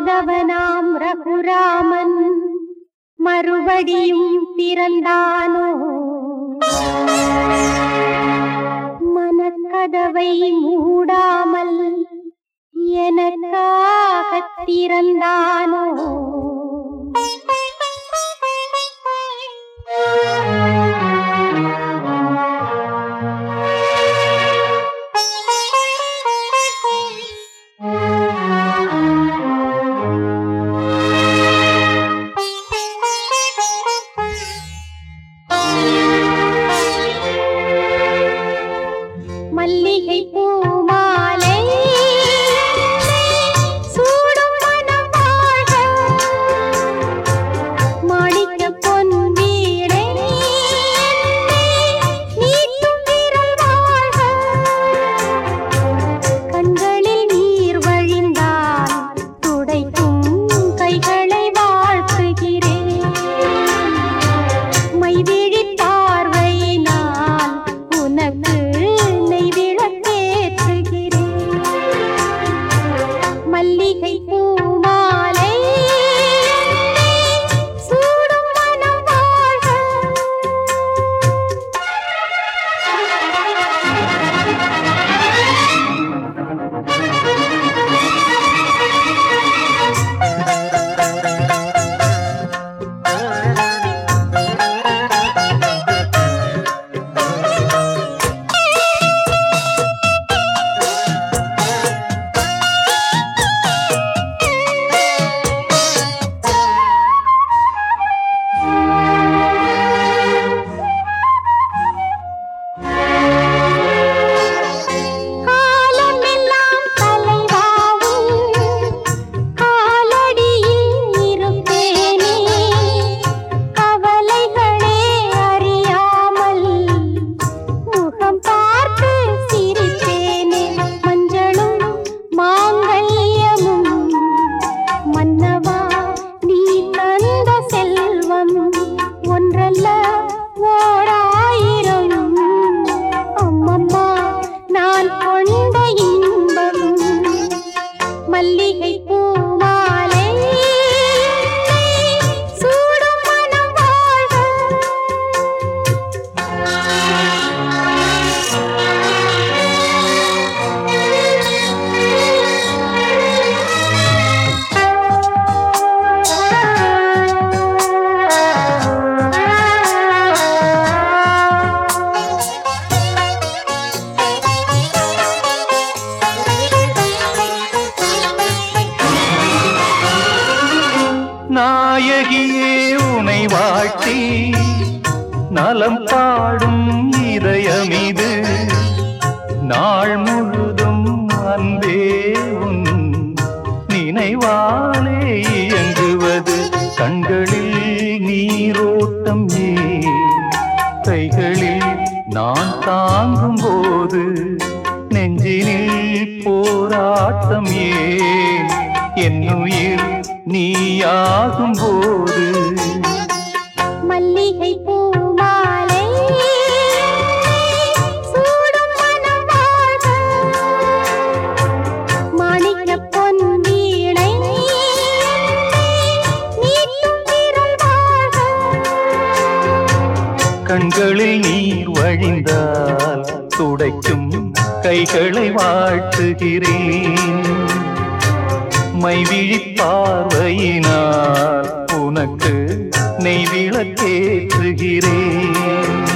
மாதவனாம் ரகுராமன் மறுபடியும் பிறந்தானோ மனக்கதவை மூடாமல் எனக்காகத் திறந்தானோ மல்லிகை பூமாலை சூடும் மனம் வாழ்க மாணிக்க பொன் வீணை நீட்டும் விரல் வாழ்க கண்களில் நீர் வழிந்தால் துடைக்கும் கைகளை வாழ்த்துகிறேன் மைவிழி பார்வையினால் உனக்கு நெய்விளக்கேற்றுகிறேன் மல்லிகை பூமாலை சூடும் மனம் வாழ்க காலமெல்லாம் தலைவாவும் காலடியில் இருப்பேனே கவலைகளே அறியாமல் முகம் பார்த்து சிரிப்பேனே மஞ்சளும் மாங்கல்யமும் மன்னவா நீ தந்த செல்வம் ஒன்றல்ல ஓராயிரம் அம்மம்மா நான் கொண்ட இன்பம் மல்லிகை பூமாலை சூடும் மனம் வாழ்க நாயகியே உனை வாழ்த்தி நலம் பாடும் இதயமிது நாள் முழுதும் அன்பே உன் நினைவாலே இயங்குவது கண்களில் நீரோட்டம் ஏ கைகளில் நான் தாங்கும் போது நெஞ்சினில் போராட்டம் ஏன் என்னுயிர் நீயாகும் போது மல்லிகை பூமாலை சூடும் மனம் வாழ்க மாணிக்கப் பொன் வீணை நீட்டும் விரல் வாழ்க கண்களில் நீர் வழிந்தால் துடைக்கும் கைகளை வாழ்த்துகிறேன் மைவிழி பார்வையினால் உனக்கு நெய் விளக்கேற்றுகிறேன்